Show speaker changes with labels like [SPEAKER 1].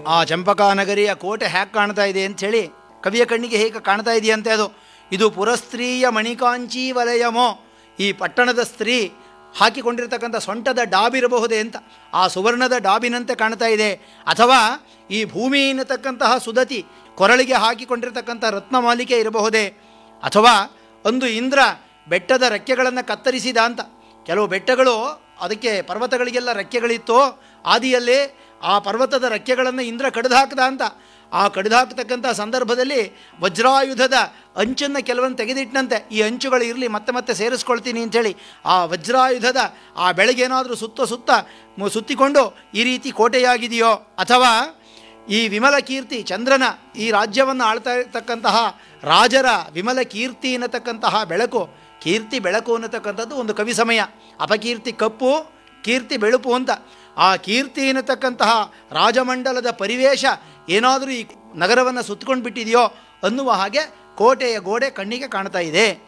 [SPEAKER 1] ಆ ಚಂಪಕಾ ನಗರಿಯ ಕೋಟೆ ಹ್ಯಾಕ್ ಕಾಣ್ತಾ ಇದೆ ಅಂಥೇಳಿ ಕವಿಯ ಕಣ್ಣಿಗೆ ಹೇಗೆ ಕಾಣ್ತಾ ಇದೆಯಂತೆ ಅದು ಇದು ಪುರಸ್ತ್ರೀಯ ಮಣಿಕಾಂಚಿ ವಲಯಮೋ ಈ ಪಟ್ಟಣದ ಸ್ತ್ರೀ ಹಾಕಿಕೊಂಡಿರ್ತಕ್ಕಂಥ ಸೊಂಟದ ಡಾಬಿರಬಹುದೇ ಅಂತ ಆ ಸುವರ್ಣದ ಡಾಬಿನಂತೆ ಕಾಣ್ತಾ ಇದೆ ಅಥವಾ ಈ ಭೂಮಿ ಎನ್ನತಕ್ಕಂತಹ ಸುದತಿ ಕೊರಳಿಗೆ ಹಾಕಿಕೊಂಡಿರ್ತಕ್ಕಂಥ ರತ್ನಮಾಲಿಕೆ ಇರಬಹುದೇ ಅಥವಾ ಒಂದು ಇಂದ್ರ ಬೆಟ್ಟದ ರೆಕ್ಕೆಗಳನ್ನು ಕತ್ತರಿಸಿದ ಅಂತ ಕೆಲವು ಬೆಟ್ಟಗಳು ಅದಕ್ಕೆ ಪರ್ವತಗಳಿಗೆಲ್ಲ ರೆಕ್ಕೆಗಳಿತ್ತು ಆದಿಯಲ್ಲಿ ಆ ಪರ್ವತದ ರೆಕ್ಕೆಗಳನ್ನು ಇಂದ್ರ ಕಡಿದು ಹಾಕ್ದ ಅಂತ ಆ ಕಡಿದು ಹಾಕ್ತಕ್ಕಂಥ ಸಂದರ್ಭದಲ್ಲಿ ವಜ್ರಾಯುಧದ ಅಂಚನ್ನು ಕೆಲವೊಂದು ತೆಗೆದಿಟ್ಟನಂತೆ ಈ ಅಂಚುಗಳು ಇರಲಿ ಮತ್ತೆ ಮತ್ತೆ ಸೇರಿಸ್ಕೊಳ್ತೀನಿ ಅಂಥೇಳಿ ಆ ವಜ್ರಾಯುಧದ ಆ ಬೆಳಗೇನಾದರೂ ಸುತ್ತ ಸುತ್ತ ಮು- ಸುತ್ತಿಕೊಂಡು ಈ ರೀತಿ ಕೋಟೆಯಾಗಿದೆಯೋ ಅಥವಾ ಈ ವಿಮಲ ಕೀರ್ತಿ ಚಂದ್ರನ ಈ ರಾಜ್ಯವನ್ನು ಆಳ್ತಾ ಇರತಕ್ಕಂತಹ ರಾಜರ ವಿಮಲ ಕೀರ್ತಿ ಅನ್ನತಕ್ಕಂತಹ ಬೆಳಕು ಕೀರ್ತಿ ಬೆಳಕು ಅನ್ನತಕ್ಕಂಥದ್ದು ಒಂದು ಕವಿ ಸಮಯ ಅಪಕೀರ್ತಿ ಕಪ್ಪು ಕೀರ್ತಿ ಬೆಳುಪು ಅಂತ ಆ ಕೀರ್ತಿ ಅನ್ನತಕ್ಕಂತಹ ರಾಜಮಂಡಲದ ಪರಿವೇಶ ಏನಾದರೂ ಈ ನಗರವನ್ನು ಸುತ್ತಕೊಂಡು ಬಿಟ್ಟಿದೆಯೋ ಅನ್ನುವ ಹಾಗೆ ಕೋಟೆಯ ಗೋಡೆ ಕಣ್ಣಿಗೆ ಕಾಣ್ತಾ ಇದೆ